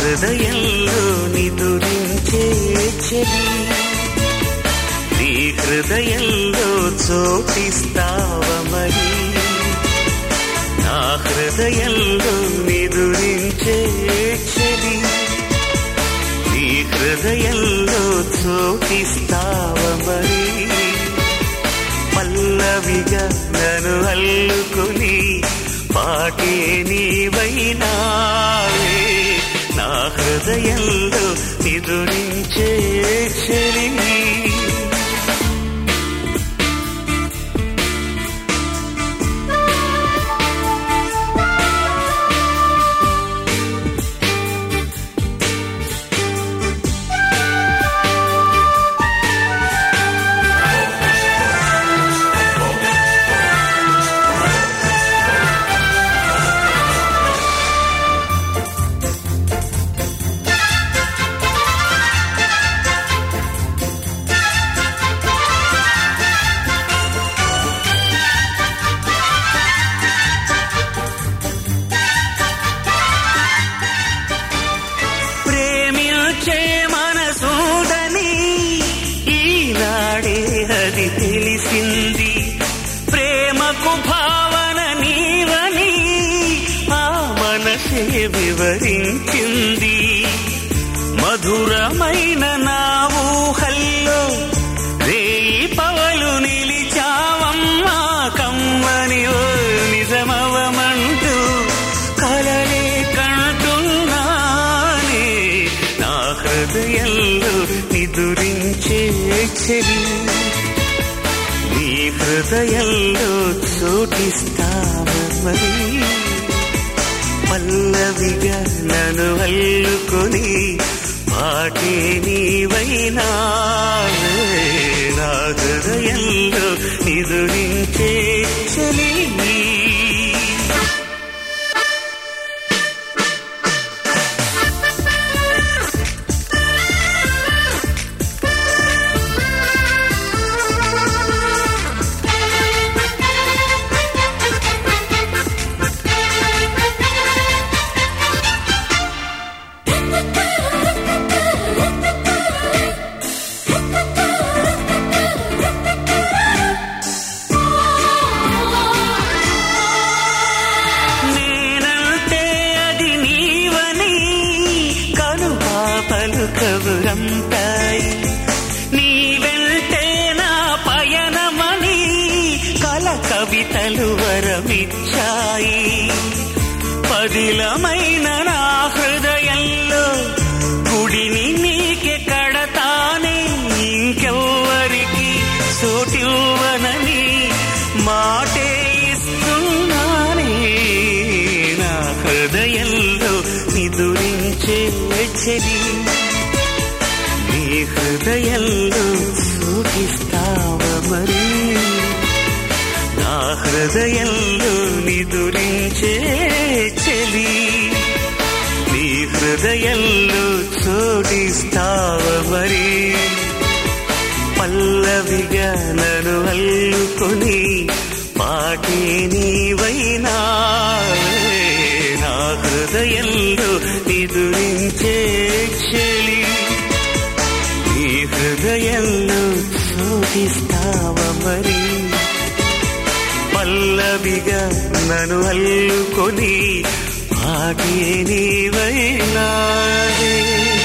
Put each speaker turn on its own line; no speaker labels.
హృదయంలో నిదురించే చెలి నీ హృదయంలో చోటిస్తావమని నా హృదయంలో నిదురించే చెలి నీ హృదయంలో చోటిస్తావమని పల్లవిగా నన్ను అల్లుకుని పాటే నీవైనావే నా హృదయంలో నిదురించే చెలి ప్రేమించే మనసూదని ఈనాడే అది తెలిసింది ప్రేమకు భావన నీవని ఆ మనసే వివరించింది మధురమైన నా ఊహల్లో రేయి పవలు నిలిచావమ్మా కమ్మని ఓ నిజమవమంటూ కలలే కంటున్నానే నా హృదయంలో నిదురించే చెలి నీ హృదయంలో చోటిస్తావమని పల్లవిగా నన్ను అల్లుకొని పాటే నీవైనా నా హృదయంలో నిదురించే చలి నేనంటే అది నీవని కను పాపలు కబురంతాయి నీ వెంటే నా పయనమని కల కవితలు వరమిచ్చాయి పదిలమైన నా హృదయంలో గుడిని నీకే కడతానే ఇంకెవ్వరికి చోటివ్వనని మాటే ఇస్తున్నానే నా హృదయంలో నిదురించే చెలి నీ హృదయంలో సూచిస్తావ మరి నా హృదయంలో నిదురించే చెలి నీ హృదయంలో చోటిస్తావ మరి పల్లవిగా నన్ను అల్లుకొని పాటే నీవైనా నా హృదయంలో నిదురించే చెలి నీ హృదయంలో చోటిస్తావ మరి పల్లవిగా నన్ను అల్లుకొని పాటే నీవైనా